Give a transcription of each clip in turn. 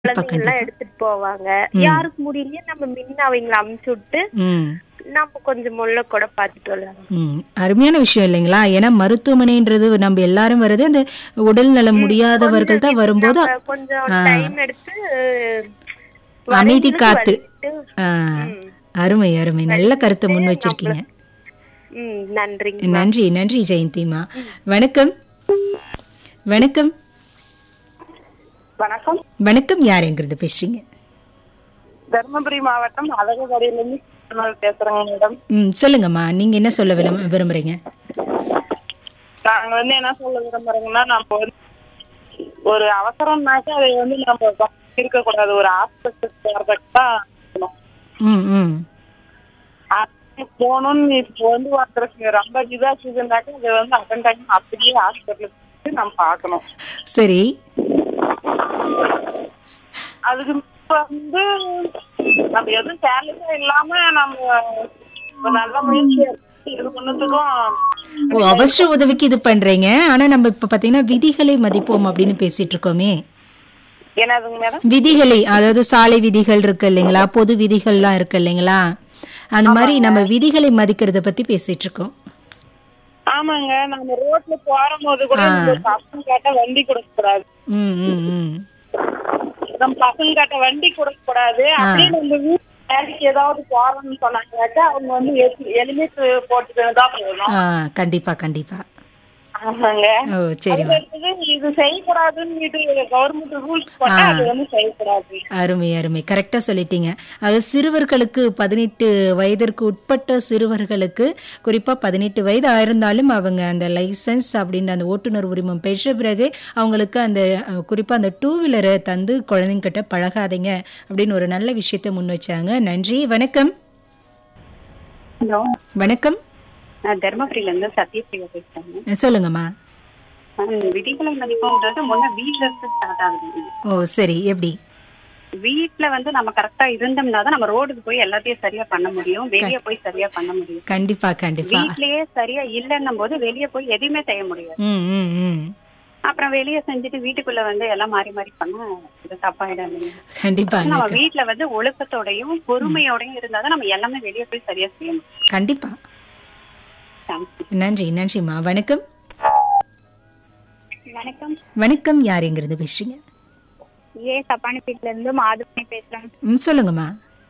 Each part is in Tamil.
குழந்தைங்க கண்டிப்பா. எல்லாம் எடுத்துட்டு போவாங்க ம். யாருக்கு முடியலையே நம்ம முன்ன அவங்கள அமுச்சு விட்டு ம் நம்ம கொஞ்சம் முள்ள கூட பாத்துட்டு வரலாம் ம் அருமையான விஷயம் இல்லைங்களா ஏன்னா மருத்துவமனைன்றது நம்ம எல்லாரும் வர்றது அந்த உடல் நலம் முடியாதவர்கள் தான் வரும்போது நம்ம கொஞ்சம் ஆ. டைம் எடுத்து அமைதி வரைங்களுக்கு காத்து. வந்துட்டு, ஆ, அருமை அருமை நல்ல கருத்தை முன் வச்சிருக்கீங்க ம் நன்றிங்க நன்றி நன்றி ஜெயந்திமா வணக்கம் வணக்கம் வணக்கம் வணக்கம் யாருங்கிறது பேசுறீங்க தருமபுரி மாவட்டம் அழகுபாடியிலிருந்து சொன்னல் பேசுறேங்க மேடம் ம் சொல்லுங்கம்மா நீங்க என்ன சொல்ல விரும்ப- விரும்புறீங்க நாங்க வந்து என்ன சொல்ல விரும்புறோங்கன்னா நம்ம வந்து ஒரு அவசரம்னாக்கா அதை வந்து நம்ம இருக்கக்கூடாது ஒரு ஹாஸ்பிட்டல் தான் இருக்கணும். ம் ம் hospital போகணும்னு இப்போ வந்து ஒருத்தருக்கு ரொம்ப இதாச்சுதுனாக்கா அதை வந்து அட்டன் டைம் அப்படியே ஹாஸ்பிட்டலுக்கு நம்ம பார்க்கணும் சரி அதுக்கு இப்ப வந்து நம்ம எதுவும் கேர்லெஸ்ஸா இல்லாம நம்ம ஒரு நல்ல முயற்சி எடுத்து இது பண்ணதுக்கும் ஓ அவசர உதவிக்கு இது பண்றீங்க ஆனா நம்ம இப்ப பாத்தீங்கன்னா விதிகளை மதிப்போம் அப்படின்னு பேசிட்டு இருக்கோமே என்னதுங்க மேடம் விதிகளை அதாவது சாலை விதிகள் இருக்கு இல்லைங்களா பொது விதிகள்லாம் இருக்கு இல்லைங்களா அந்த மாதிரி நம்ம விதிகளை மதிக்கிறத பத்தி பேசிட்டு இருக்கோம் ஆமாங்க நம்ம ரோட்ல போகும்போது கூட ஆ. நம்ம பசங்க கேட்ட வண்டி கொடுக்க கூடாது ம் ம் ம் நம்ம பசங்க கேட்ட வண்டி கொடுக்க கூடாது அப்படியே நம்ம வீட்டு வேலைக்கு ஏதாவது போறோம்னு சொன்னாங்கன்னாக்கா அவங்க வந்து எலிமிட் போட்டுக்கிட்டு தான் போகணும் ஆ கண்டிப்பா கண்டிப்பா ஆமாங்க ஓ சரி அது அடுத்தது இது செய்யக்கூடாதுன்னு இது கவர்மெண்ட் ரூல்ஸ் போட்டா அது வந்து செய்யக்கூடாது அருமை அருமை கரெக்டா சொல்லிட்டீங்க அது சிறுவர்களுக்கு பதினெட்டு வயதிற்கு உட்பட்ட சிறுவர்களுக்கு குறிப்பா பதினெட்டு வயது ஆயிருந்தாலும் அவங்க அந்த லைசன்ஸ் அப்படின்ற அந்த ஓட்டுநர் உரிமம் பெற்ற பிறகு அவங்களுக்கு அந்த அஹ், குறிப்பா அந்த டூ வீலரை தந்து குழந்தைங்கிட்ட பழகாதீங்க அப்படின்னு ஒரு நல்ல விஷயத்தை முன் வச்சாங்க நன்றி வணக்கம் ஹலோ வணக்கம் நான் தர்மபுரியில இருந்து சத்யபிரியா பேசுறேங்க அஹ், சொல்லுங்கம்மா மேம், விதிகளை மதிப்புன்றது முன்ன வீட்ல இருந்து ஸ்டார்ட் ஆகுது ஓ சரி எப்படி வீட்ல வந்து நம்ம கரெக்டா இருந்தோம்னா தான் நம்ம ரோடுக்கு போய் எல்லாத்தையும் சரியா பண்ண முடியும் வெளிய போய் சரியா பண்ண முடியும் கண்டிப்பா கண்டிப்பா வீட்லயே சரியா இல்லன்னும் போது வெளிய போய் எதுவுமே செய்ய முடியாது ம் ம் ம் அப்புறம் வெளிய செஞ்சுட்டு வீட்டுக்குள்ள வந்து எல்லாம் மாறி மாறி பண்ணா இது தப்பாயிடும் இல்லையா? கண்டிப்பா நம்ம வீட்ல வந்து ஒழுக்கத்தோடையும் பொறுமையோடையும் இருந்தாதான் நம்ம எல்லாமே வெளிய போய் சரியா செய்ய முடியும் கண்டிப்பா Thanks. நன்றி நன்றிம்மா வணக்கம் வணக்கம் வணக்கம் யாருங்கிறது பேசுறீங்க ஏ சப்பானிப்பேட்ல இருந்து மாதுமணி பேசுறேன் ம் சொல்லுங்கம்மா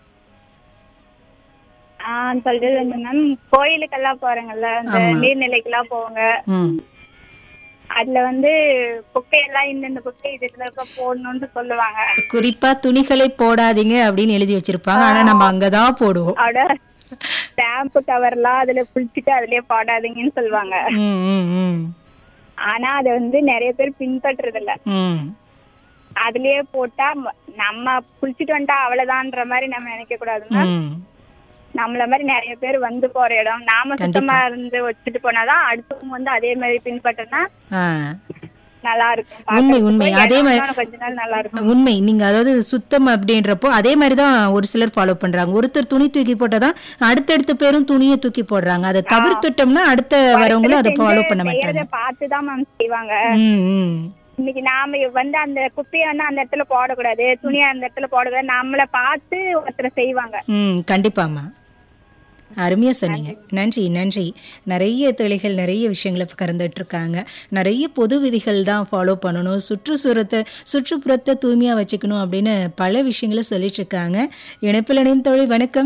ஆ சொல்றது வந்து மேம் கோயிலுக்கெல்லாம் போறாங்கல்ல இந்த ஆமா. நீர்நிலைக்கெல்லாம் போவாங்க ம் அதுல வந்து குப்பையெல்லாம் இந்தந்த குப்பை இதுல இருக்க போடணும்னு சொல்லுவாங்க குறிப்பா துணிகளை போடாதீங்க அப்படின்னு எழுதி வச்சிருப்பாங்க ஆனா நம்ம அங்கதான் போடுவோம் அட ஸ்டாம்ப் கவர்லாம் அதுல புடிச்சிட்டு அதுலயே போடாதீங்கன்னு சொல்லுவாங்க ம், ம், ம். ஆனா அதை வந்து நிறைய பேர் பின்பற்றுறது இல்ல ம். அதுலயே போட்டா ம- நம்ம புடிச்சிட்டு வந்துட்டா அவ்வளவுதான்ற மாதிரி நம்ம நினைக்க கூடாதுன்னா ம். நம்மள மாதிரி நிறைய பேர் வந்து போற இடம் நாம சுத்தமா இருந்து வச்சுட்டு போனாதான் அடுத்தவங்க வந்து அதே மாதிரி பின்பற்றினா ஆ. நல்லா இருக்கும் உண்மை, பார்க்கறதுக்கு. உண்மை. இடம் அதே மாதிரி- இன்னும் கொஞ்ச நாள் நல்லா இருக்கும் உண்மை நீங்க அதாவது சுத்தம் அப்படின்றப்போ அதே மாதிரி தான் ஒரு சிலர் ஃபாலோ பண்றாங்க ஒருத்தர் துணி தூக்கி போட்டாதான் அடுத்தடுத்த பேரும் துணியை தூக்கி போடுறாங்க அதை தவிர்த்துட்டோம்னா அடுத்த வரவங்களும் அதை ஃபாலோ பண்ண மாட்டாங்க பார்த்துதான் மேம் செய்வாங்க ம், ம். இன்னைக்கு நாம வந்து அந்த குப்பையை வந்து அந்த இடத்துல போடக்கூடாது துணியை அந்த இடத்துல போடக்கூடாது நம்மள பார்த்து ஒருத்தர் செய்வாங்க ம் கண்டிப்பாம்மா அருமையா சொன்னீங்க நன்றி நன்றி நிறைய தொழில்கள் நிறைய விஷயங்களை கறந்துட்டு இருக்காங்க நிறைய பொது விதிகள் தான் ஃபாலோ பண்ணணும் சுற்றுச்சூரத்தை சுற்றுப்புறத்தை தூய்மையா வச்சுக்கணும் அப்படின்னு பல விஷயங்களை சொல்லிட்டு இருக்காங்க இணைப்பில் இணையும் தொழில் வணக்கம்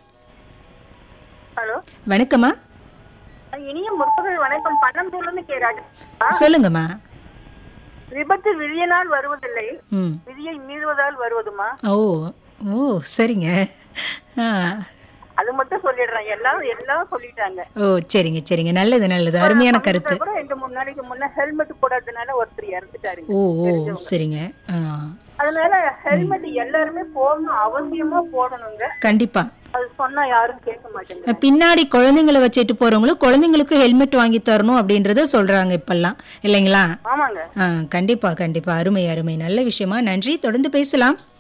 ஹலோ வணக்கம்மா இனிய முற்பகல் வணக்கம் பன்னெண்டுல கேராடு சொல்லுங்கம்மா விபத்து விதியினால் வருவதில்லை ம் விதியை மீறுவதால் வருவதுமா ஓ ஓ சரிங்க ஆ அது மட்டும் சொல்லிடுறேன் எல்லாம் எல்லாம் சொல்லிட்டாங்க ஓ சரிங்க சரிங்க நல்லது நல்லது அருமையான கருத்து கூட ரெண்டு மூணு நாளைக்கு முன்ன ஹெல்மெட் போடாததுனால ஒருத்தர் இறந்துட்டாருங்க ஓ ஓ சரிங்க ஆ அதனால ஹெல்மெட் எல்லாருமே போடணும் அவசியமா போடணுங்க கண்டிப்பா அது சொன்னா யாரும் கேட்க மாட்டேங்க பின்னாடி குழந்தைங்களை வச்சுட்டு போறவங்களும் குழந்தைங்களுக்கு ஹெல்மெட் வாங்கி தரணும் அப்படின்றத சொல்றாங்க இப்பெல்லாம் இல்லைங்களா ஆமாங்க ஆ, கண்டிப்பா கண்டிப்பா அருமை அருமை நல்ல விஷயமா நன்றி தொடர்ந்து பேசலாம்